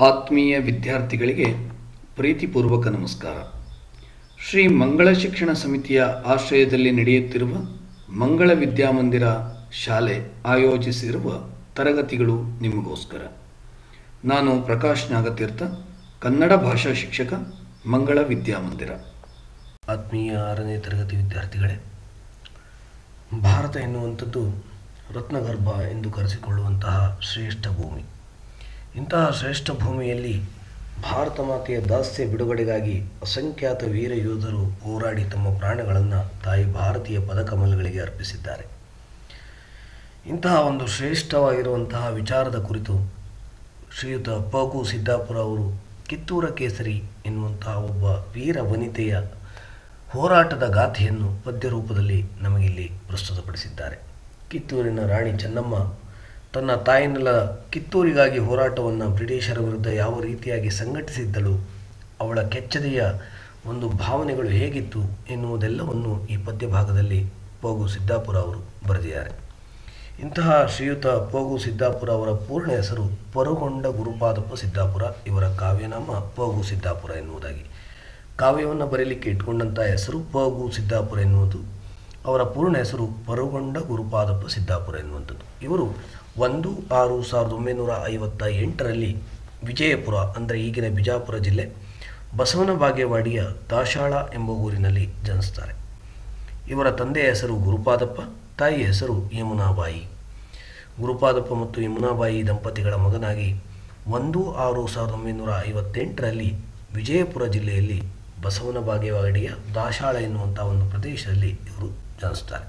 ಆತ್ಮೀಯ ವಿದ್ಯಾರ್ಥಿಗಳಿಗೆ ಪ್ರೀತಿಪೂರ್ವಕ ನಮಸ್ಕಾರ ಶ್ರೀ ಮಂಗಳ ಶಿಕ್ಷಣ ಸಮಿತಿಯ ಆಶ್ರಯದಲ್ಲಿ ನಡೆಯುತ್ತಿರುವ ಮಂಗಳ ವಿದ್ಯಾಮಂದಿರ ಶಾಲೆ ಆಯೋಜಿಸಿರುವ ತರಗತಿಗಳು ನಿಮಗೋಸ್ಕರ ನಾನು ಪ್ರಕಾಶ್ ನಾಗತೀರ್ಥ ಕನ್ನಡ ಭಾಷಾ ಶಿಕ್ಷಕ ಮಂಗಳ ವಿದ್ಯಾಮಂದಿರ ಆತ್ಮೀಯ ಆರನೇ ತರಗತಿ ವಿದ್ಯಾರ್ಥಿಗಳೇ ಭಾರತ ಎನ್ನುವಂಥದ್ದು ರತ್ನಗರ್ಭ ಎಂದು ಕರೆಸಿಕೊಳ್ಳುವಂತಹ ಶ್ರೇಷ್ಠ ಭೂಮಿ ಇಂತಹ ಶ್ರೇಷ್ಠ ಭೂಮಿಯಲ್ಲಿ ಭಾರತ ಮಾತೆಯ ದಾಸ್ಯ ಬಿಡುಗಡೆಗಾಗಿ ಅಸಂಖ್ಯಾತ ವೀರ ಯೋಧರು ಹೋರಾಡಿ ತಮ್ಮ ಪ್ರಾಣಗಳನ್ನು ತಾಯಿ ಭಾರತೀಯ ಪದಕಮಲಗಳಿಗೆ ಅರ್ಪಿಸಿದ್ದಾರೆ ಇಂತಹ ಒಂದು ಶ್ರೇಷ್ಠವಾಗಿರುವಂತಹ ವಿಚಾರದ ಕುರಿತು ಶ್ರೀಯುತ ಪಗು ಸಿದ್ದಾಪುರ ಅವರು ಕಿತ್ತೂರ ಕೇಸರಿ ಎನ್ನುವಂತಹ ಒಬ್ಬ ವೀರ ವನಿತೆಯ ಹೋರಾಟದ ಗಾಥೆಯನ್ನು ಪದ್ಯ ರೂಪದಲ್ಲಿ ನಮಗಿಲ್ಲಿ ಪ್ರಸ್ತುತಪಡಿಸಿದ್ದಾರೆ ಕಿತ್ತೂರಿನ ರಾಣಿ ಚೆನ್ನಮ್ಮ ತನ್ನ ತಾಯಿನೆಲ್ಲ ಕಿತ್ತೂರಿಗಾಗಿ ಹೋರಾಟವನ್ನು ಬ್ರಿಟಿಷರ ವಿರುದ್ಧ ಯಾವ ರೀತಿಯಾಗಿ ಸಂಘಟಿಸಿದ್ದಳು ಅವಳ ಕೆಚ್ಚದೆಯ ಒಂದು ಭಾವನೆಗಳು ಹೇಗಿತ್ತು ಎನ್ನುವುದೆಲ್ಲವನ್ನು ಈ ಪದ್ಯ ಭಾಗದಲ್ಲಿ ಪೋಗು ಸಿದ್ದಾಪುರ ಅವರು ಬರೆದಿದ್ದಾರೆ ಇಂತಹ ಶ್ರೀಯುತ ಪೋಗು ಸಿದ್ದಾಪುರ ಅವರ ಪೂರ್ಣ ಹೆಸರು ಪರುಗೊಂಡ ಗುರುಪಾದಪ್ಪ ಸಿದ್ದಾಪುರ ಇವರ ಕಾವ್ಯನಾಮ ಪೋಗು ಸಿದ್ದಾಪುರ ಎನ್ನುವುದಾಗಿ ಕಾವ್ಯವನ್ನು ಬರೀಲಿಕ್ಕೆ ಇಟ್ಕೊಂಡಂಥ ಹೆಸರು ಪಗು ಸಿದ್ದಾಪುರ ಎನ್ನುವುದು ಅವರ ಪೂರ್ಣ ಹೆಸರು ಪರುಗೊಂಡ ಗುರುಪಾದಪ್ಪ ಸಿದ್ದಾಪುರ ಎನ್ನುವಂಥದ್ದು ಇವರು ಒಂದು ಆರು ಸಾವಿರದ ಒಂಬೈನೂರ ಐವತ್ತ ಎಂಟರಲ್ಲಿ ವಿಜಯಪುರ ಅಂದರೆ ಈಗಿನ ಬಿಜಾಪುರ ಜಿಲ್ಲೆ ಬಸವನ ಬಾಗೇವಾಡಿಯ ದಾಶಾಳ ಎಂಬ ಊರಿನಲ್ಲಿ ಜನಿಸ್ತಾರೆ ಇವರ ತಂದೆಯ ಹೆಸರು ಗುರುಪಾದಪ್ಪ ತಾಯಿಯ ಹೆಸರು ಯಮುನಾಬಾಯಿ ಗುರುಪಾದಪ್ಪ ಮತ್ತು ಯಮುನಾಬಾಯಿ ದಂಪತಿಗಳ ಮಗನಾಗಿ ಒಂದು ಆರು ಸಾವಿರದ ಒಂಬೈನೂರ ಐವತ್ತೆಂಟರಲ್ಲಿ ವಿಜಯಪುರ ಜಿಲ್ಲೆಯಲ್ಲಿ ಬಸವನ ಬಾಗೇವಾಡಿಯ ದಾಶಾಳ ಎನ್ನುವಂಥ ಒಂದು ಪ್ರದೇಶದಲ್ಲಿ ಇವರು ಜನಿಸ್ತಾರೆ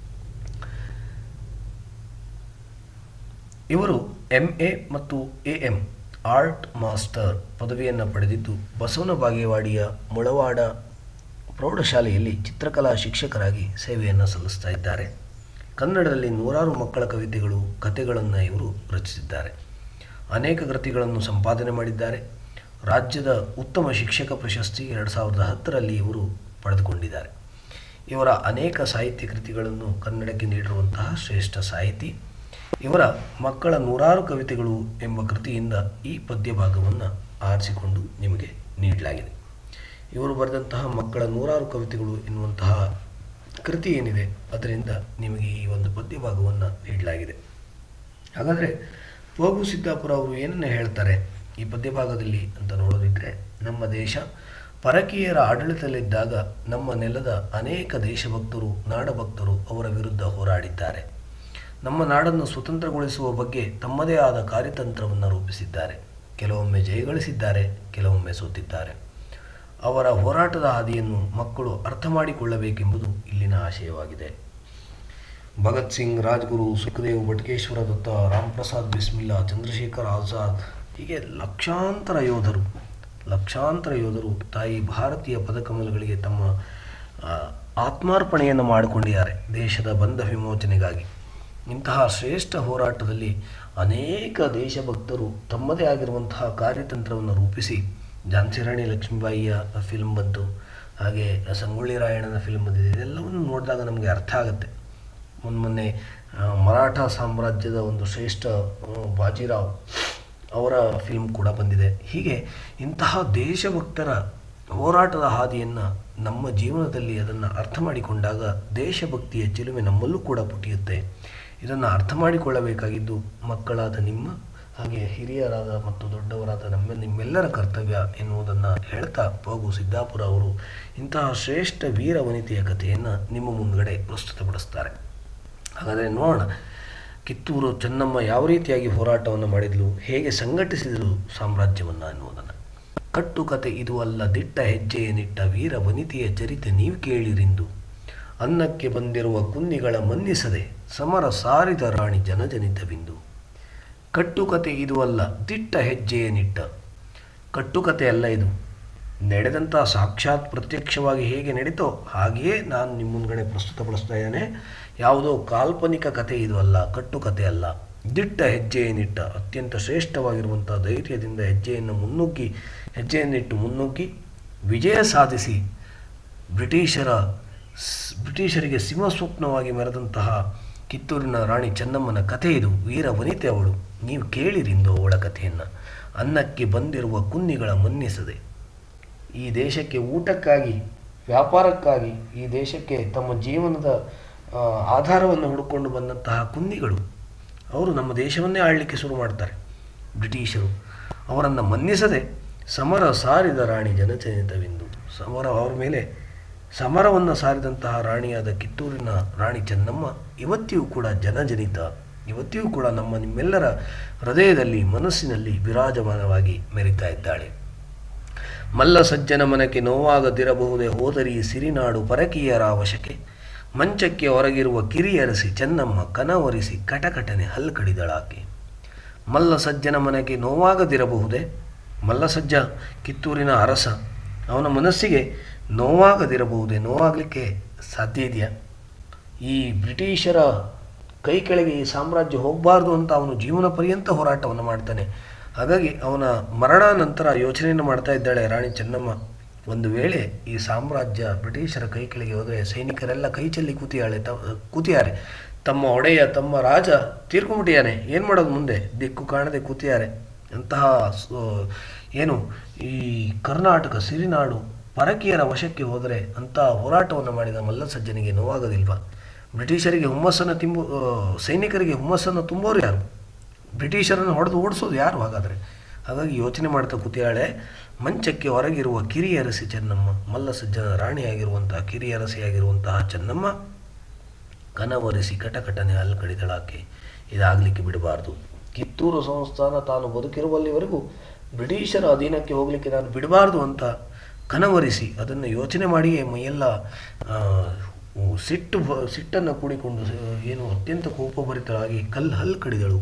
ಇವರು ಎಂ ಎ ಮತ್ತು ಎ ಎಂ ಆರ್ಟ್ ಮಾಸ್ಟರ್ ಪದವಿಯನ್ನು ಪಡೆದಿದ್ದು ಬಸವನ ಬಾಗೇವಾಡಿಯ ಮುಳವಾಡ ಪ್ರೌಢಶಾಲೆಯಲ್ಲಿ ಚಿತ್ರಕಲಾ ಶಿಕ್ಷಕರಾಗಿ ಸೇವೆಯನ್ನು ಸಲ್ಲಿಸ್ತಾ ಇದ್ದಾರೆ ಕನ್ನಡದಲ್ಲಿ ನೂರಾರು ಮಕ್ಕಳ ಕವಿತೆಗಳು ಕಥೆಗಳನ್ನು ಇವರು ರಚಿಸಿದ್ದಾರೆ ಅನೇಕ ಕೃತಿಗಳನ್ನು ಸಂಪಾದನೆ ಮಾಡಿದ್ದಾರೆ ರಾಜ್ಯದ ಉತ್ತಮ ಶಿಕ್ಷಕ ಪ್ರಶಸ್ತಿ ಎರಡು ಸಾವಿರದ ಹತ್ತರಲ್ಲಿ ಇವರು ಪಡೆದುಕೊಂಡಿದ್ದಾರೆ ಇವರ ಅನೇಕ ಸಾಹಿತ್ಯ ಕೃತಿಗಳನ್ನು ಕನ್ನಡಕ್ಕೆ ನೀಡಿರುವಂತಹ ಶ್ರೇಷ್ಠ ಸಾಹಿತಿ ಇವರ ಮಕ್ಕಳ ನೂರಾರು ಕವಿತೆಗಳು ಎಂಬ ಕೃತಿಯಿಂದ ಈ ಪದ್ಯ ಭಾಗವನ್ನು ಆರಿಸಿಕೊಂಡು ನಿಮಗೆ ನೀಡಲಾಗಿದೆ ಇವರು ಬರೆದಂತಹ ಮಕ್ಕಳ ನೂರಾರು ಕವಿತೆಗಳು ಎನ್ನುವಂತಹ ಕೃತಿ ಏನಿದೆ ಅದರಿಂದ ನಿಮಗೆ ಈ ಒಂದು ಪದ್ಯ ಭಾಗವನ್ನು ನೀಡಲಾಗಿದೆ ಹಾಗಾದರೆ ಪೋಗು ಸಿದ್ದಾಪುರ ಅವರು ಏನನ್ನು ಹೇಳ್ತಾರೆ ಈ ಪದ್ಯ ಭಾಗದಲ್ಲಿ ಅಂತ ನೋಡೋದಿದ್ರೆ ನಮ್ಮ ದೇಶ ಪರಕೀಯರ ಆಡಳಿತದಲ್ಲಿದ್ದಾಗ ನಮ್ಮ ನೆಲದ ಅನೇಕ ದೇಶಭಕ್ತರು ನಾಡಭಕ್ತರು ಅವರ ವಿರುದ್ಧ ಹೋರಾಡಿದ್ದಾರೆ ನಮ್ಮ ನಾಡನ್ನು ಸ್ವತಂತ್ರಗೊಳಿಸುವ ಬಗ್ಗೆ ತಮ್ಮದೇ ಆದ ಕಾರ್ಯತಂತ್ರವನ್ನು ರೂಪಿಸಿದ್ದಾರೆ ಕೆಲವೊಮ್ಮೆ ಜಯಗಳಿಸಿದ್ದಾರೆ ಕೆಲವೊಮ್ಮೆ ಸೋತಿದ್ದಾರೆ ಅವರ ಹೋರಾಟದ ಹಾದಿಯನ್ನು ಮಕ್ಕಳು ಅರ್ಥ ಮಾಡಿಕೊಳ್ಳಬೇಕೆಂಬುದು ಇಲ್ಲಿನ ಆಶಯವಾಗಿದೆ ಭಗತ್ ಸಿಂಗ್ ರಾಜ್ಗುರು ಸುಖದೇವ್ ಬಟಕೇಶ್ವರ ದತ್ತ ರಾಮ್ ಪ್ರಸಾದ್ ಬಿಸ್ಮಿಲ್ಲಾ ಚಂದ್ರಶೇಖರ್ ಆಜಾದ್ ಹೀಗೆ ಲಕ್ಷಾಂತರ ಯೋಧರು ಲಕ್ಷಾಂತರ ಯೋಧರು ತಾಯಿ ಭಾರತೀಯ ಪದಕಮಲಗಳಿಗೆ ತಮ್ಮ ಆ, ಆತ್ಮಾರ್ಪಣೆಯನ್ನು ಮಾಡಿಕೊಂಡಿದ್ದಾರೆ ದೇಶದ ಬಂಧ ವಿಮೋಚನೆಗಾಗಿ ಇಂತಹ ಶ್ರೇಷ್ಠ ಹೋರಾಟದಲ್ಲಿ ಅನೇಕ ದೇಶಭಕ್ತರು ತಮ್ಮದೇ ಆಗಿರುವಂತಹ ಕಾರ್ಯತಂತ್ರವನ್ನು ರೂಪಿಸಿ ಝಾನ್ಸಿ ರಾಣಿ ಲಕ್ಷ್ಮೀಬಾಯಿಯ ಫಿಲ್ಮ್ ಬಂತು ಹಾಗೆ ಸಂಗೊಳ್ಳಿ ರಾಯಣ್ಣನ ಫಿಲ್ಮ್ ಬಂದಿದೆ ಇದೆಲ್ಲವನ್ನು ನೋಡಿದಾಗ ನಮಗೆ ಅರ್ಥ ಆಗುತ್ತೆ ಮೊನ್ನೆ ಮೊನ್ನೆ ಆ, ಮರಾಠ ಸಾಮ್ರಾಜ್ಯದ ಒಂದು ಶ್ರೇಷ್ಠ ಆ, ಬಾಜಿರಾವ್ ಅವರ ಫಿಲ್ಮ್ ಕೂಡ ಬಂದಿದೆ ಹೀಗೆ ಇಂತಹ ದೇಶಭಕ್ತರ ಹೋರಾಟದ ಹಾದಿಯನ್ನು ನಮ್ಮ ಜೀವನದಲ್ಲಿ ಅದನ್ನು ಅರ್ಥ ಮಾಡಿಕೊಂಡಾಗ ದೇಶಭಕ್ತಿಯ ಚಿಲುಮೆ ನಮ್ಮಲ್ಲೂ ಕೂಡ ಪುಟಿಯುತ್ತೆ ಇದನ್ನು ಅರ್ಥ ಮಾಡಿಕೊಳ್ಳಬೇಕಾಗಿದ್ದು ಮಕ್ಕಳಾದ ನಿಮ್ಮ ಹಾಗೆ ಹಿರಿಯರಾದ ಮತ್ತು ದೊಡ್ಡವರಾದ ನಮ್ಮ ನಿಮ್ಮೆಲ್ಲರ ಕರ್ತವ್ಯ ಎನ್ನುವುದನ್ನು ಹೇಳ್ತಾ ಪಗು ಸಿದ್ದಾಪುರ ಅವರು ಇಂತಹ ಶ್ರೇಷ್ಠ ವೀರ ವನಿತೆಯ ಕಥೆಯನ್ನು ನಿಮ್ಮ ಮುಂದ್ಗಡೆ ಪ್ರಸ್ತುತಪಡಿಸ್ತಾರೆ ಹಾಗಾದರೆ ನೋಡೋಣ ಕಿತ್ತೂರು ಚೆನ್ನಮ್ಮ ಯಾವ ರೀತಿಯಾಗಿ ಹೋರಾಟವನ್ನು ಮಾಡಿದ್ಲು ಹೇಗೆ ಸಂಘಟಿಸಿದಳು ಸಾಮ್ರಾಜ್ಯವನ್ನು ಅನ್ನುವುದನ್ನು ಕಟ್ಟುಕತೆ ಇದು ಅಲ್ಲ ದಿಟ್ಟ ಹೆಜ್ಜೆಯ ನಿಟ್ಟ ವೀರ ವನಿತೆಯ ಚರಿತೆ ನೀವು ಕೇಳಿರಿಂದು ಅನ್ನಕ್ಕೆ ಬಂದಿರುವ ಕುನ್ನಿಗಳ ಮನ್ನಿಸದೆ ಸಮರ ಸಾರಿದ ರಾಣಿ ಜನಜನಿತವಿಂದು ಕಟ್ಟುಕತೆ ಇದು ಅಲ್ಲ ದಿಟ್ಟ ಹೆಜ್ಜೆಯ ನಿಟ್ಟ ಕಟ್ಟುಕತೆ ಅಲ್ಲ ಇದು ನಡೆದಂಥ ಸಾಕ್ಷಾತ್ ಪ್ರತ್ಯಕ್ಷವಾಗಿ ಹೇಗೆ ನಡೀತೋ ಹಾಗೆಯೇ ನಾನು ನಿಮ್ಮ ಮುಂದ್ಗಡೆ ಪ್ರಸ್ತುತಪಡಿಸ್ತಾ ಇದ್ದೇನೆ ಯಾವುದೋ ಕಾಲ್ಪನಿಕ ಕತೆ ಇದು ಅಲ್ಲ ಕಟ್ಟುಕತೆ ಅಲ್ಲ ದಿಟ್ಟ ಹೆಜ್ಜೆಯ ನಿಟ್ಟ ಅತ್ಯಂತ ಶ್ರೇಷ್ಠವಾಗಿರುವಂಥ ಧೈರ್ಯದಿಂದ ಹೆಜ್ಜೆಯನ್ನು ಮುನ್ನುಗ್ಗಿ ಹೆಜ್ಜೆಯನ್ನಿಟ್ಟು ಮುನ್ನುಗ್ಗಿ ವಿಜಯ ಸಾಧಿಸಿ ಬ್ರಿಟಿಷರ ಸ್- ಬ್ರಿಟಿಷರಿಗೆ ಸಿಂಹಸ್ವಪ್ನವಾಗಿ ಮೆರೆದಂತಹ ಕಿತ್ತೂರಿನ ರಾಣಿ ಚೆನ್ನಮ್ಮನ ಕಥೆ ಇದು ವೀರ ವನಿತೆ ಅವಳು ನೀವು ಕೇಳಿರಿಂದು ಅವಳ ಕಥೆಯನ್ನು ಅನ್ನಕ್ಕೆ ಬಂದಿರುವ ಕುನ್ನಿಗಳ ಮನ್ನಿಸದೆ ಈ ದೇಶಕ್ಕೆ ಊಟಕ್ಕಾಗಿ ವ್ಯಾಪಾರಕ್ಕಾಗಿ ಈ ದೇಶಕ್ಕೆ ತಮ್ಮ ಜೀವನದ ಆ, ಆಧಾರವನ್ನು ಹುಡುಕೊಂಡು ಬಂದಂತಹ ಕುನ್ನಿಗಳು ಅವರು ನಮ್ಮ ದೇಶವನ್ನೇ ಆಳಲಿಕ್ಕೆ ಶುರು ಮಾಡ್ತಾರೆ ಬ್ರಿಟಿಷರು ಅವರನ್ನು ಮನ್ನಿಸದೆ ಸಮರ ಸಾರಿದ ರಾಣಿ ಜನಚನಿತವೆಂದು ಸಮರ ಅವರ ಮೇಲೆ ಸಮರವನ್ನು ಸಾರಿದಂತಹ ರಾಣಿಯಾದ ಕಿತ್ತೂರಿನ ರಾಣಿ ಚೆನ್ನಮ್ಮ ಇವತ್ತಿಯೂ ಕೂಡ ಜನಜನಿತ ಇವತ್ತಿಯೂ ಕೂಡ ನಮ್ಮ ನಿಮ್ಮೆಲ್ಲರ ಹೃದಯದಲ್ಲಿ ಮನಸ್ಸಿನಲ್ಲಿ ವಿರಾಜಮಾನವಾಗಿ ಮೆರಿತಾ ಇದ್ದಾಳೆ ಮಲ್ಲ ಸಜ್ಜನ ಮನಕ್ಕೆ ನೋವಾಗದಿರಬಹುದೇ ಹೋದರಿ ಸಿರಿನಾಡು ಪರಕೀಯರ ವಶಕ್ಕೆ ಮಂಚಕ್ಕೆ ಹೊರಗಿರುವ ಕಿರಿಯರಸಿ ಚೆನ್ನಮ್ಮ ಕನವರಿಸಿ ಕಟಕಟನೆ ಹಲ್ಲು ಕಡಿದಳಾಕೆ ಮಲ್ಲ ಸಜ್ಜನ ಮನಕ್ಕೆ ನೋವಾಗದಿರಬಹುದೇ ಮಲ್ಲಸಜ್ಜ ಕಿತ್ತೂರಿನ ಅರಸ ಅವನ ಮನಸ್ಸಿಗೆ ನೋವಾಗದಿರಬಹುದೇ ನೋವಾಗಲಿಕ್ಕೆ ಸಾಧ್ಯ ಇದೆಯಾ ಈ ಬ್ರಿಟಿಷರ ಕೈ ಕೆಳಗೆ ಈ ಸಾಮ್ರಾಜ್ಯ ಹೋಗಬಾರ್ದು ಅಂತ ಅವನು ಜೀವನ ಪರ್ಯಂತ ಹೋರಾಟವನ್ನು ಮಾಡ್ತಾನೆ ಹಾಗಾಗಿ ಅವನ ಮರಣ ನಂತರ ಯೋಚನೆಯನ್ನು ಮಾಡ್ತಾ ಇದ್ದಾಳೆ ರಾಣಿ ಚೆನ್ನಮ್ಮ ಒಂದು ವೇಳೆ ಈ ಸಾಮ್ರಾಜ್ಯ ಬ್ರಿಟಿಷರ ಕೈ ಕೆಳಗೆ ಹೋದರೆ ಸೈನಿಕರೆಲ್ಲ ಕೈ ಚೆಲ್ಲಿ ಕೂತಿಯಾಳೆ ತ ಕೂತಿಯಾರೆ ತಮ್ಮ ಒಡೆಯ ತಮ್ಮ ರಾಜ ತೀರ್ಕೊಂಬಿಟ್ಟಿಯಾನೆ ಏನು ಮಾಡೋದು ಮುಂದೆ ದಿಕ್ಕು ಕಾಣದೆ ಕೂತಿಯಾರೆ ಅಂತಹ ಸ- ಏನು ಈ ಕರ್ನಾಟಕ ಸಿರಿನಾಡು ಪರಕೀಯರ ವಶಕ್ಕೆ ಹೋದರೆ ಅಂಥ ಹೋರಾಟವನ್ನು ಮಾಡಿದ ಮಲ್ಲಸಜ್ಜನಿಗೆ ನೋವಾಗೋದಿಲ್ವಾ ಬ್ರಿಟಿಷರಿಗೆ ಹುಮ್ಮಸ್ಸನ್ನು ತಿಂಬು ಆ, ಸೈನಿಕರಿಗೆ ಹುಮ್ಮಸ್ಸನ್ನು ತುಂಬೋರು ಯಾರು ಬ್ರಿಟಿಷರನ್ನು ಹೊಡೆದು ಓಡಿಸೋದು ಯಾರು ಹಾಗಾದರೆ ಹಾಗಾಗಿ ಯೋಚನೆ ಮಾಡ್ತಾ ಕೂತಿಯಾಳೆ ಮಂಚಕ್ಕೆ ಹೊರಗಿರುವ ಕಿರಿಯರಸಿ ಚೆನ್ನಮ್ಮ ಮಲ್ಲಸಜ್ಜನ ರಾಣಿಯಾಗಿರುವಂತಹ ಕಿರಿಯರಸಿಯಾಗಿರುವಂತಹ ಚೆನ್ನಮ್ಮ ಕನವರಿಸಿ ಕಟಕಟನೆ ಹಲ್ಲು ಕಡಿದಳಾಕೆ ಇದಾಗಲಿಕ್ಕೆ ಬಿಡಬಾರ್ದು ಕಿತ್ತೂರು ಸಂಸ್ಥಾನ ತಾನು ಬದುಕಿರುವಲ್ಲಿವರೆಗೂ ಬ್ರಿಟಿಷರ ಅಧೀನಕ್ಕೆ ಹೋಗಲಿಕ್ಕೆ ನಾನು ಬಿಡಬಾರ್ದು ಅಂತ ಕನವರಿಸಿ ಅದನ್ನು ಯೋಚನೆ ಮಾಡಿಯೇ ಮೈಯೆಲ್ಲ ಆ, ಸಿಟ್ಟು ಬ- ಸಿಟ್ಟನ್ನು ಕೂಡಿಕೊಂಡು ಸ- ಏನು ಅತ್ಯಂತ ಕೋಪಭರಿತಳಾಗಿ ಕಲ್ಲು ಹಲ್ಲು ಕಡಿದಳು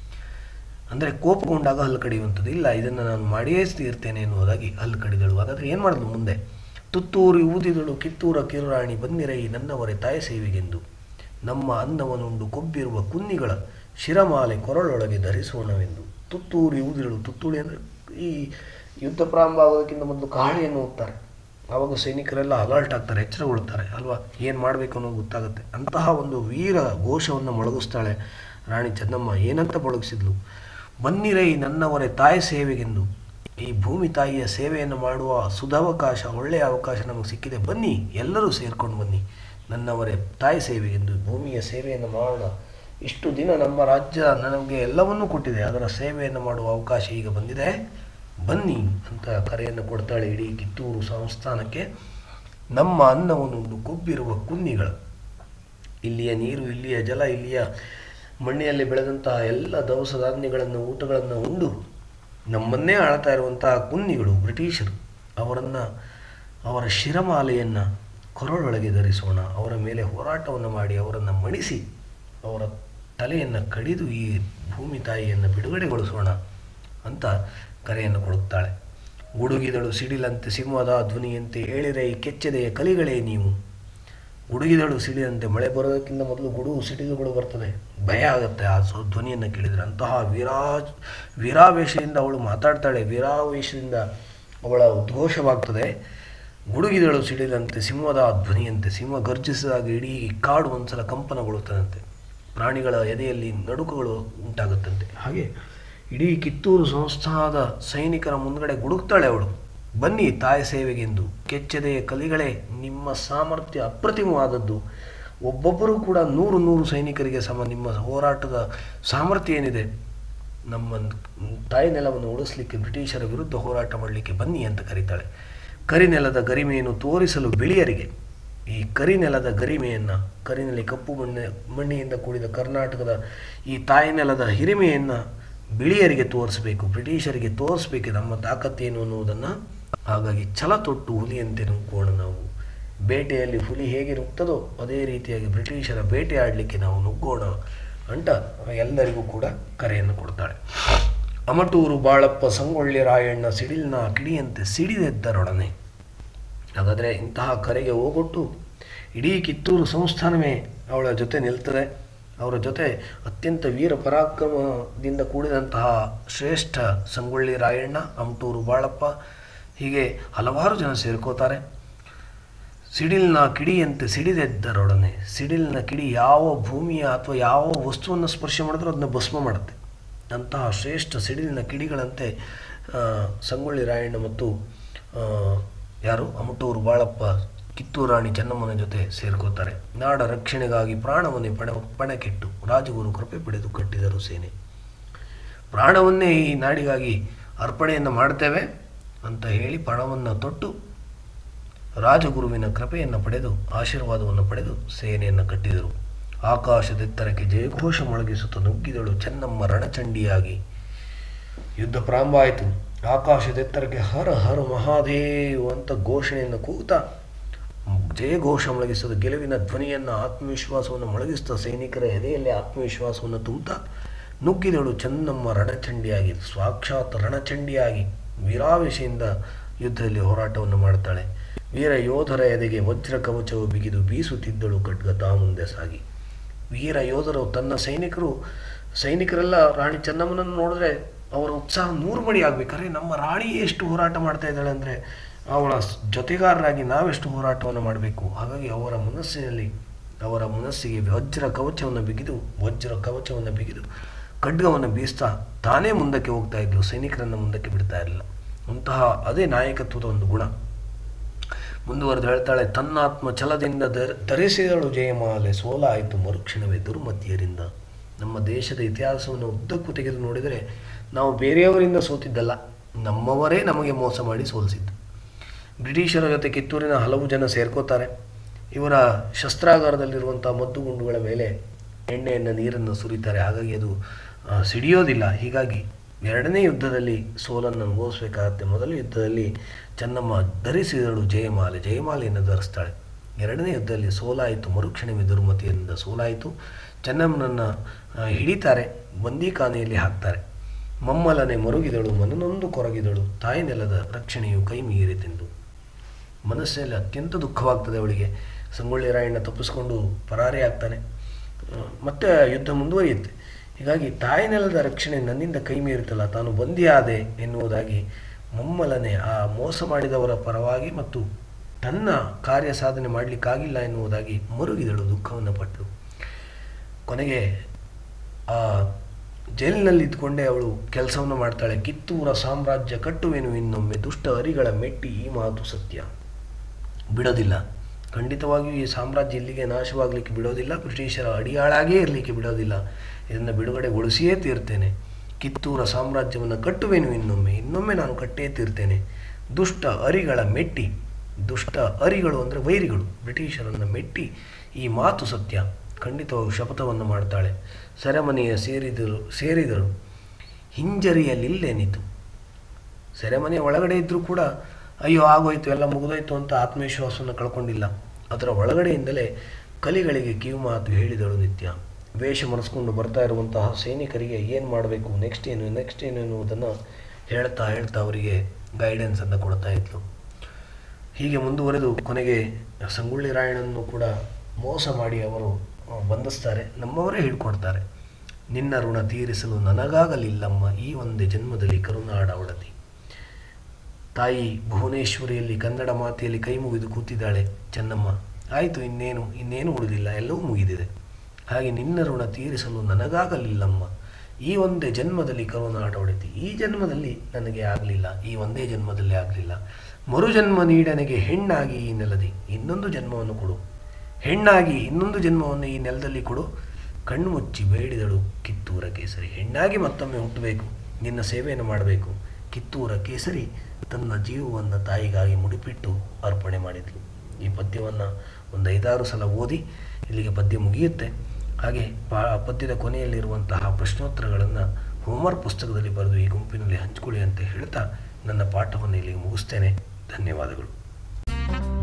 ಅಂದರೆ ಕೋಪಗೊಂಡಾಗ ಹಲ್ಲು ಕಡಿಯುವಂಥದ್ದು ಇಲ್ಲ ಇದನ್ನು ನಾನು ಮಾಡಿಯೇ ತೀರ್ತೇನೆ ಎನ್ನುವುದಾಗಿ ಹಲ್ಲು ಕಡಿದಳು ಹಾಗಾದರೆ ಏನು ಮಾಡಿದ್ಲು ಮುಂದೆ ತುತ್ತೂರಿ ಊದಿದಳು ಕಿತ್ತೂರ ಕಿರುರಾಣಿ ಬಂದಿರೈ ನನ್ನವರೇ ತಾಯ ಸೇವೆಗೆಂದು ನಮ್ಮ ಅನ್ನವನ್ನುಂಡು ಕೊಬ್ಬಿರುವ ಕುನ್ನಿಗಳ ಶಿರಮಾಲೆ ಕೊರಳೊಳಗೆ ಧರಿಸೋಣವೆಂದು ತುತ್ತೂರಿ ಊದಿದಳು ತುತ್ತೂರಿ ಅಂದರೆ ಈ ಯುದ್ಧ ಪ್ರಾರಂಭ ಆಗೋದಕ್ಕಿಂತ ಮೊದಲು ಕಾಳಿಯನ್ನು ಓದ್ತಾರೆ ಆವಾಗ ಸೈನಿಕರೆಲ್ಲ ಅಲರ್ಟ್ ಆಗ್ತಾರೆ ಎಚ್ಚರಗೊಳ್ತಾರೆ ಅಲ್ವಾ ಏನು ಮಾಡಬೇಕು ಅನ್ನೋದು ಗೊತ್ತಾಗುತ್ತೆ ಅಂತಹ ಒಂದು ವೀರ ಘೋಷವನ್ನು ಮೊಳಗಿಸ್ತಾಳೆ ರಾಣಿ ಚೆನ್ನಮ್ಮ ಏನಂತ ಮೊಳಗಿಸಿದ್ಲು ಬನ್ನಿರೈ ನನ್ನವರೇ ತಾಯಿ ಸೇವೆಗೆಂದು ಈ ಭೂಮಿ ತಾಯಿಯ ಸೇವೆಯನ್ನು ಮಾಡುವ ಸುಧಾವಕಾಶ ಒಳ್ಳೆಯ ಅವಕಾಶ ನಮಗೆ ಸಿಕ್ಕಿದೆ ಬನ್ನಿ ಎಲ್ಲರೂ ಸೇರ್ಕೊಂಡು ಬನ್ನಿ ನನ್ನವರೇ ತಾಯಿ ಸೇವೆಗೆಂದು ಭೂಮಿಯ ಸೇವೆಯನ್ನು ಮಾಡೋಣ ಇಷ್ಟು ದಿನ ನಮ್ಮ ರಾಜ್ಯ ನನಗೆ ಎಲ್ಲವನ್ನೂ ಕೊಟ್ಟಿದೆ ಅದರ ಸೇವೆಯನ್ನು ಮಾಡುವ ಅವಕಾಶ ಈಗ ಬಂದಿದೆ ಬನ್ನಿ ಅಂತ ಕರೆಯನ್ನು ಕೊಡ್ತಾಳೆ ಇಡೀ ಕಿತ್ತೂರು ಸಂಸ್ಥಾನಕ್ಕೆ ನಮ್ಮ ಅನ್ನವನ್ನುಂಡು ಕೊಬ್ಬಿರುವ ಕುನ್ನಿಗಳ ಇಲ್ಲಿಯ ನೀರು ಇಲ್ಲಿಯ ಜಲ ಇಲ್ಲಿಯ ಮಣ್ಣಿನಲ್ಲಿ ಬೆಳೆದಂತಹ ಎಲ್ಲ ದವಸ ಧಾನ್ಯಗಳನ್ನು ಊಟಗಳನ್ನು ಉಂಡು ನಮ್ಮನ್ನೇ ಆಳ್ತಾ ಇರುವಂತಹ ಕುನ್ನಿಗಳು ಬ್ರಿಟಿಷರು ಅವರನ್ನು ಅವರ ಶಿರಮಾಲೆಯನ್ನು ಕೊರಳೊಳಗೆ ಧರಿಸೋಣ ಅವರ ಮೇಲೆ ಹೋರಾಟವನ್ನು ಮಾಡಿ ಅವರನ್ನು ಮಣಿಸಿ ಅವರ ತಲೆಯನ್ನು ಕಡಿದು ಈ ಭೂಮಿ ತಾಯಿಯನ್ನು ಬಿಡುಗಡೆಗೊಳಿಸೋಣ ಅಂತ ಕರೆಯನ್ನು ಕೊಡುತ್ತಾಳೆ ಗುಡುಗಿದಳು ಸಿಡಿಲಂತೆ ಸಿಂಹದ ಧ್ವನಿಯಂತೆ ಹೇಳಿರೆ ಈ ಕೆಚ್ಚದೆಯ ಕಲಿಗಳೇ ನೀವು ಗುಡುಗಿದಳು ಸಿಡಿದಂತೆ ಮಳೆ ಬರೋದಕ್ಕಿಂತ ಮೊದಲು ಗುಡುಗು ಸಿಡಿಲುಗಳು ಬರ್ತದೆ ಭಯ ಆಗುತ್ತೆ ಆ ಸೊ ಧ್ವನಿಯನ್ನು ಕೇಳಿದರೆ ಅಂತಹ ವೀರಾಜ್ ವೀರಾವೇಶದಿಂದ ಅವಳು ಮಾತಾಡ್ತಾಳೆ ವೀರಾವೇಶದಿಂದ ಅವಳ ಉದ್ಘೋಷವಾಗ್ತದೆ ಗುಡುಗಿದಳು ಸಿಡಿದಂತೆ ಸಿಂಹದ ಧ್ವನಿಯಂತೆ ಸಿಂಹ ಗರ್ಜಿಸಿದಾಗ ಇಡೀ ಕಾಡು ಒಂದ್ಸಲ ಕಂಪನಗೊಳ್ಳುತ್ತದಂತೆ ಪ್ರಾಣಿಗಳ ಎದೆಯಲ್ಲಿ ನಡುಕಗಳು ಉಂಟಾಗುತ್ತಂತೆ ಹಾಗೆ ಇಡೀ ಕಿತ್ತೂರು ಸಂಸ್ಥಾನದ ಸೈನಿಕರ ಮುಂದ್ಗಡೆ ಗುಡುಕ್ತಾಳೆ ಅವಳು ಬನ್ನಿ ತಾಯಿ ಸೇವೆಗೆಂದು ಕೆಚ್ಚದೆಯ ಕಲಿಗಳೇ ನಿಮ್ಮ ಸಾಮರ್ಥ್ಯ ಅಪ್ರತಿಮವಾದದ್ದು ಒಬ್ಬೊಬ್ಬರೂ ಕೂಡ ನೂರು ನೂರು ಸೈನಿಕರಿಗೆ ಸಮ ನಿಮ್ಮ ಹೋರಾಟದ ಸಾಮರ್ಥ್ಯ ಏನಿದೆ ನಮ್ಮ ತಾಯಿ ನೆಲವನ್ನು ಉಳಿಸ್ಲಿಕ್ಕೆ ಬ್ರಿಟಿಷರ ವಿರುದ್ಧ ಹೋರಾಟ ಮಾಡಲಿಕ್ಕೆ ಬನ್ನಿ ಅಂತ ಕರೀತಾಳೆ ಕರಿನೆಲದ ಗರಿಮೆಯನ್ನು ತೋರಿಸಲು ಬಿಳಿಯರಿಗೆ ಈ ಕರಿನೆಲದ ಗರಿಮೆಯನ್ನು ಕರಿನೆಲೆ ಕಪ್ಪು ಮಣ್ಣೆ ಮಣ್ಣಿನಿಂದ ಕೂಡಿದ ಕರ್ನಾಟಕದ ಈ ತಾಯಿ ನೆಲದ ಹಿರಿಮೆಯನ್ನು ಬಿಳಿಯರಿಗೆ ತೋರಿಸಬೇಕು ಬ್ರಿಟಿಷರಿಗೆ ತೋರಿಸ್ಬೇಕು ನಮ್ಮ ತಾಕತ್ತೇನು ಅನ್ನುವುದನ್ನು ಹಾಗಾಗಿ ಛಲ ತೊಟ್ಟು ಹುಲಿಯಂತೆ ನುಗ್ಗೋಣ ನಾವು ಬೇಟೆಯಲ್ಲಿ ಹುಲಿ ಹೇಗೆ ನುಗ್ತದೋ ಅದೇ ರೀತಿಯಾಗಿ ಬ್ರಿಟಿಷರ ಬೇಟೆ ಆಡಲಿಕ್ಕೆ ನಾವು ನುಗ್ಗೋಣ ಅಂತ ಎಲ್ಲರಿಗೂ ಕೂಡ ಕರೆಯನ್ನು ಕೊಡ್ತಾಳೆ ಅಮಟೂರು ಬಾಳಪ್ಪ ಸಂಗೊಳ್ಳಿ ರಾಯಣ್ಣ ಸಿಡಿಲ್ನ ಕಿಡಿಯಂತೆ ಸಿಡಿದೆದ್ದರೊಡನೆ ಹಾಗಾದರೆ ಇಂತಹ ಕರೆಗೆ ಹೋಗೊಟ್ಟು ಇಡೀ ಕಿತ್ತೂರು ಸಂಸ್ಥಾನವೇ ಅವಳ ಜೊತೆ ನಿಲ್ತದೆ ಅವರ ಜೊತೆ ಅತ್ಯಂತ ವೀರ ಪರಾಕ್ರಮದಿಂದ ಕೂಡಿದಂತಹ ಶ್ರೇಷ್ಠ ಸಂಗೊಳ್ಳಿ ರಾಯಣ್ಣ ಅಮಟೂರು ಬಾಳಪ್ಪ ಹೀಗೆ ಹಲವಾರು ಜನ ಸೇರ್ಕೋತಾರೆ ಸಿಡಿಲ್ನ ಕಿಡಿಯಂತೆ ಸಿಡಿದೆದ್ದರೊಡನೆ ಸಿಡಿಲ್ನ ಕಿಡಿ ಯಾವ ಭೂಮಿಯ ಅಥವಾ ಯಾವ ವಸ್ತುವನ್ನು ಸ್ಪರ್ಶ ಮಾಡಿದ್ರೂ ಅದನ್ನ ಭಸ್ಮ ಮಾಡುತ್ತೆ ಅಂತಹ ಶ್ರೇಷ್ಠ ಸಿಡಿಲಿನ ಕಿಡಿಗಳಂತೆ ಆ, ಸಂಗೊಳ್ಳಿ ರಾಯಣ್ಣ ಮತ್ತು ಆ, ಯಾರು ಅಮಟೂರು ಬಾಳಪ್ಪ ಕಿತ್ತೂರು ರಾಣಿ ಚೆನ್ನಮ್ಮನ ಜೊತೆ ಸೇರ್ಕೋತಾರೆ ನಾಡ ರಕ್ಷಣೆಗಾಗಿ ಪ್ರಾಣವನ್ನೇ ಪಣ ಪಣಕ್ಕಿಟ್ಟು ರಾಜಗುರು ಕೃಪೆ ಪಡೆದು ಕಟ್ಟಿದರು ಸೇನೆ ಪ್ರಾಣವನ್ನೇ ಈ ನಾಡಿಗಾಗಿ ಅರ್ಪಣೆಯನ್ನು ಮಾಡ್ತೇವೆ ಅಂತ ಹೇಳಿ ಪಣವನ್ನು ತೊಟ್ಟು ರಾಜಗುರುವಿನ ಕೃಪೆಯನ್ನು ಪಡೆದು ಆಶೀರ್ವಾದವನ್ನು ಪಡೆದು ಸೇನೆಯನ್ನು ಕಟ್ಟಿದರು ಆಕಾಶದೆತ್ತರಕ್ಕೆ ಜಯಘೋಷ ಮೊಳಗಿಸುತ್ತ ನುಗ್ಗಿದಳು ಚೆನ್ನಮ್ಮ ರಣಚಂಡಿಯಾಗಿ ಯುದ್ಧ ಪ್ರಾರಂಭ ಆಯಿತು ಆಕಾಶದೆತ್ತರಕ್ಕೆ ಹರ ಹರ ಮಹಾದೇವ್ ಅಂತ ಘೋಷಣೆಯನ್ನು ಕೂಗುತ್ತಾ ಜಯಘೋಷ ಮೊಳಗಿಸಿದ ಗೆಲುವಿನ ಧ್ವನಿಯನ್ನು ಆತ್ಮವಿಶ್ವಾಸವನ್ನು ಮೊಳಗಿಸಿದ ಸೈನಿಕರ ಎದೆಯಲ್ಲಿ ಆತ್ಮವಿಶ್ವಾಸವನ್ನು ತುಂಬುತ್ತಾ ನುಗ್ಗಿದಳು ಚೆನ್ನಮ್ಮ ರಣಚಂಡಿಯಾಗಿ ಸಾಕ್ಷಾತ್ ರಣಚಂಡಿಯಾಗಿ ವೀರಾವೇಶದಿಂದ ಯುದ್ಧದಲ್ಲಿ ಹೋರಾಟವನ್ನು ಮಾಡುತ್ತಾಳೆ ವೀರ ಯೋಧರ ಎದೆಗೆ ವಜ್ರ ಕವಚವು ಬಿಗಿದು ಬೀಸುತ್ತಿದ್ದಳು ಖಡ್ಗ ತಾ ಮುಂದೆ ಸಾಗಿ ವೀರ ಯೋಧರು ತನ್ನ ಸೈನಿಕರು ಸೈನಿಕರೆಲ್ಲ ರಾಣಿ ಚೆನ್ನಮ್ಮನನ್ನು ನೋಡಿದ್ರೆ ಅವರ ಉತ್ಸಾಹ ನೂರು ಮಡಿ ಆಗ್ಬೇಕಾದ್ರೆ ನಮ್ಮ ರಾಣಿ ಎಷ್ಟು ಹೋರಾಟ ಮಾಡ್ತಾ ಇದ್ದಾಳೆ ಅಂದರೆ ಅವಳ ಸ್- ಜೊತೆಗಾರರಾಗಿ ನಾವೆಷ್ಟು ಹೋರಾಟವನ್ನು ಮಾಡಬೇಕು ಹಾಗಾಗಿ ಅವರ ಮನಸ್ಸಿನಲ್ಲಿ ಅವರ ಮನಸ್ಸಿಗೆ ವಜ್ರ ಕವಚವನ್ನು ಬಿಗಿದು ವಜ್ರ ಕವಚವನ್ನು ಬಿಗಿದು ಖಡ್ಗವನ್ನು ಬೀಸ್ತಾ ತಾನೇ ಮುಂದಕ್ಕೆ ಹೋಗ್ತಾ ಇದ್ಲು ಸೈನಿಕರನ್ನು ಮುಂದಕ್ಕೆ ಬಿಡ್ತಾ ಇರಲಿಲ್ಲ ಅಂತಹ ಅದೇ ನಾಯಕತ್ವದ ಒಂದು ಗುಣ ಮುಂದುವರೆದು ಹೇಳ್ತಾಳೆ ತನ್ನಾತ್ಮ ಛಲದಿಂದ ಧರ್- ಧರಿಸಿದಳು ಜಯಮಾಲೆ ಸೋಲಾಯಿತು ಮರುಕ್ಷಣವೇ ದುರ್ಮತಿಯರಿಂದ ನಮ್ಮ ದೇಶದ ಇತಿಹಾಸವನ್ನು ಉದ್ದಕ್ಕೂ ತೆಗೆದು ನೋಡಿದರೆ ನಾವು ಬೇರೆಯವರಿಂದ ಸೋತಿದ್ದಲ್ಲ ನಮ್ಮವರೇ ನಮಗೆ ಮೋಸ ಮಾಡಿ ಸೋಲಿಸಿದ್ದು ಬ್ರಿಟಿಷರ ಜೊತೆ ಕಿತ್ತೂರಿನ ಹಲವು ಜನ ಸೇರ್ಕೋತಾರೆ ಇವರ ಶಸ್ತ್ರಾಗಾರದಲ್ಲಿರುವಂಥ ಮದ್ದುಗುಂಡುಗಳ ಮೇಲೆ ಎಣ್ಣೆಯನ್ನು ನೀರನ್ನು ಸುರಿತಾರೆ ಹಾಗಾಗಿ ಅದು ಆ, ಸಿಡಿಯೋದಿಲ್ಲ ಹೀಗಾಗಿ ಎರಡನೇ ಯುದ್ಧದಲ್ಲಿ ಸೋಲನ್ನು ಅನುಭವಿಸಬೇಕಾಗತ್ತೆ ಮೊದಲ ಯುದ್ಧದಲ್ಲಿ ಚೆನ್ನಮ್ಮ ಧರಿಸಿದಳು ಜಯಮಾಲೆ ಜಯಮಾಲೆಯನ್ನು ಧರಿಸ್ತಾಳೆ ಎರಡನೇ ಯುದ್ಧದಲ್ಲಿ ಸೋಲಾಯಿತು ಮರುಕ್ಷಣವೇ ದುರ್ಮತಿಯಿಂದ ಸೋಲಾಯಿತು ಚೆನ್ನಮ್ಮನನ್ನು ಆ, ಹಿಡಿತಾರೆ ಬಂದೀಖಾನೆಯಲ್ಲಿ ಹಾಕ್ತಾರೆ ಮಮ್ಮಲನೆ ಮರುಗಿದಳು ಮನನೊಂದು ಕೊರಗಿದಳು ತಾಯಿ ನೆಲದ ರಕ್ಷಣೆಯು ಕೈ ಮೀರಿತೆಂದು ಮನಸ್ಸಲ್ಲಿ ಅತ್ಯಂತ ದುಃಖವಾಗ್ತದೆ ಅವಳಿಗೆ ಸಂಗೊಳ್ಳಿ ರಾಯಣ್ಣ ತಪ್ಪಿಸ್ಕೊಂಡು ಪರಾರಿ ಆಗ್ತಾನೆ ಆ, ಮತ್ತೆ ಯುದ್ಧ ಮುಂದುವರಿಯುತ್ತೆ ಹೀಗಾಗಿ ತಾಯಿ ನೆಲದ ರಕ್ಷಣೆ ನನ್ನಿಂದ ಕೈ ಮೀರುತ್ತಲ್ಲ ತಾನು ಬಂದಿಯಾದೆ ಎನ್ನುವುದಾಗಿ ಮಮ್ಮಲನೆ ಆ ಮೋಸ ಮಾಡಿದವರ ಪರವಾಗಿ ಮತ್ತು ತನ್ನ ಕಾರ್ಯ ಸಾಧನೆ ಮಾಡಲಿಕ್ಕಾಗಿಲ್ಲ ಎನ್ನುವುದಾಗಿ ಮರುಗಿದಳು ದುಃಖವನ್ನು ಪಟ್ಟಳು ಕೊನೆಗೆ ಆ ಜೈಲಿನಲ್ಲಿ ಇದ್ಕೊಂಡೇ ಅವಳು ಕೆಲಸವನ್ನು ಮಾಡ್ತಾಳೆ ಕಿತ್ತೂರ ಸಾಮ್ರಾಜ್ಯ ಕಟ್ಟುವೆನು ಇನ್ನೊಮ್ಮೆ ದುಷ್ಟ ಹರಿಗಳ ಮೆಟ್ಟಿ ಈ ಮಾತು ಸತ್ಯ ಬಿಡೋದಿಲ್ಲ ಖಂಡಿತವಾಗಿಯೂ ಈ ಸಾಮ್ರಾಜ್ಯ ಇಲ್ಲಿಗೆ ನಾಶವಾಗಲಿಕ್ಕೆ ಬಿಡೋದಿಲ್ಲ ಬ್ರಿಟಿಷರ ಅಡಿಯಾಳಾಗೇ ಇರಲಿಕ್ಕೆ ಬಿಡೋದಿಲ್ಲ ಇದನ್ನು ಬಿಡುಗಡೆಗೊಳಿಸಿಯೇ ತೀರ್ತೇನೆ ಕಿತ್ತೂರ ಸಾಮ್ರಾಜ್ಯವನ್ನು ಕಟ್ಟುವೆನು ಇನ್ನೊಮ್ಮೆ ಇನ್ನೊಮ್ಮೆ ನಾನು ಕಟ್ಟೇ ತೀರ್ತೇನೆ ದುಷ್ಟ ಅರಿಗಳ ಮೆಟ್ಟಿ ದುಷ್ಟ ಅರಿಗಳು ಅಂದರೆ ವೈರಿಗಳು ಬ್ರಿಟಿಷರನ್ನು ಮೆಟ್ಟಿ ಈ ಮಾತು ಸತ್ಯ ಖಂಡಿತವಾಗಿ ಶಪಥವನ್ನು ಮಾಡ್ತಾಳೆ ಸೆರೆಮನೆಯ ಸೇರಿದರು ಸೇರಿದಳು ಹಿಂಜರಿಯಲಿಲ್ಲೆನಿತು ಸೆರೆಮನೆ ಒಳಗಡೆ ಇದ್ದರೂ ಕೂಡ ಅಯ್ಯೋ ಆಗೋಯ್ತು ಎಲ್ಲ ಮುಗಿದೋಯ್ತು ಅಂತ ಆತ್ಮವಿಶ್ವಾಸವನ್ನು ಕಳ್ಕೊಂಡಿಲ್ಲ ಅದರ ಒಳಗಡೆಯಿಂದಲೇ ಕಲಿಗಳಿಗೆ ಕಿವಿಮಾತು ಹೇಳಿದಳು ನಿತ್ಯ ವೇಷ ಮರೆಸ್ಕೊಂಡು ಬರ್ತಾ ಇರುವಂತಹ ಸೈನಿಕರಿಗೆ ಏನು ಮಾಡಬೇಕು ನೆಕ್ಸ್ಟ್ ಏನು ನೆಕ್ಸ್ಟ್ ಏನು ಎನ್ನುವುದನ್ನು ಹೇಳ್ತಾ ಹೇಳ್ತಾ ಅವರಿಗೆ ಗೈಡೆನ್ಸನ್ನು ಕೊಡ್ತಾ ಇದ್ಲು ಹೀಗೆ ಮುಂದುವರೆದು ಕೊನೆಗೆ ಸಂಗೊಳ್ಳಿ ರಾಯಣ್ಣನ್ನು ಕೂಡ ಮೋಸ ಮಾಡಿ ಅವರು ಆ, ಬಂಧಿಸ್ತಾರೆ ನಮ್ಮವರೇ ಹಿಡ್ಕೊಡ್ತಾರೆ ನಿನ್ನ ಋಣ ತೀರಿಸಲು ನನಗಾಗಲಿಲ್ಲಮ್ಮ ಈ ಒಂದೇ ಜನ್ಮದಲ್ಲಿ ಕರುನಾಡ ಒಡತಿ ತಾಯಿ ಭುವನೇಶ್ವರಿಯಲ್ಲಿ ಕನ್ನಡ ಮಾತೆಯಲ್ಲಿ ಕೈ ಮುಗಿದು ಕೂತಿದ್ದಾಳೆ ಚೆನ್ನಮ್ಮ ಆಯಿತು ಇನ್ನೇನು ಇನ್ನೇನು ಉಳಿದಿಲ್ಲ ಎಲ್ಲವೂ ಮುಗಿದಿದೆ ಹಾಗೆ ನಿನ್ನ ಋಣ ತೀರಿಸಲು ನನಗಾಗಲಿಲ್ಲಮ್ಮ ಈ ಒಂದೇ ಜನ್ಮದಲ್ಲಿ ಕರುನಾಡ ಒಡೆತಿ ಈ ಜನ್ಮದಲ್ಲಿ ನನಗೆ ಆಗಲಿಲ್ಲ ಈ ಒಂದೇ ಜನ್ಮದಲ್ಲಿ ಆಗಲಿಲ್ಲ ಮರುಜನ್ಮ ನೀಡನೆಗೆ ಹೆಣ್ಣಾಗಿ ಈ ನೆಲದಿ ಇನ್ನೊಂದು ಜನ್ಮವನ್ನು ಕೊಡು ಹೆಣ್ಣಾಗಿ ಇನ್ನೊಂದು ಜನ್ಮವನ್ನು ಈ ನೆಲದಲ್ಲಿ ಕೊಡು ಕಣ್ಣು ಮುಚ್ಚಿ ಬೇಡಿದಳು ಕಿತ್ತೂರ ಕೇಸರಿ ಹೆಣ್ಣಾಗಿ ಮತ್ತೊಮ್ಮೆ ಹುಟ್ಟಬೇಕು ನಿನ್ನ ಸೇವೆಯನ್ನು ಮಾಡಬೇಕು ಕಿತ್ತೂರ ಕೇಸರಿ ತನ್ನ ಜೀವವನ್ನು ತಾಯಿಗಾಗಿ ಮುಡಿಪಿಟ್ಟು ಅರ್ಪಣೆ ಮಾಡಿದ್ಲು ಈ ಪದ್ಯವನ್ನು ಒಂದು ಐದಾರು ಸಲ ಓದಿ ಇಲ್ಲಿಗೆ ಪದ್ಯ ಮುಗಿಯುತ್ತೆ ಹಾಗೆ ಪಾ ಪದ್ಯದ ಕೊನೆಯಲ್ಲಿರುವಂತಹ ಪ್ರಶ್ನೋತ್ತರಗಳನ್ನು ಹೋಮ್ವರ್ಕ್ ಪುಸ್ತಕದಲ್ಲಿ ಬರೆದು ಈ ಗುಂಪಿನಲ್ಲಿ ಹಂಚಿಕೊಳ್ಳಿ ಅಂತ ಹೇಳ್ತಾ ನನ್ನ ಪಾಠವನ್ನು ಇಲ್ಲಿಗೆ ಮುಗಿಸ್ತೇನೆ ಧನ್ಯವಾದಗಳು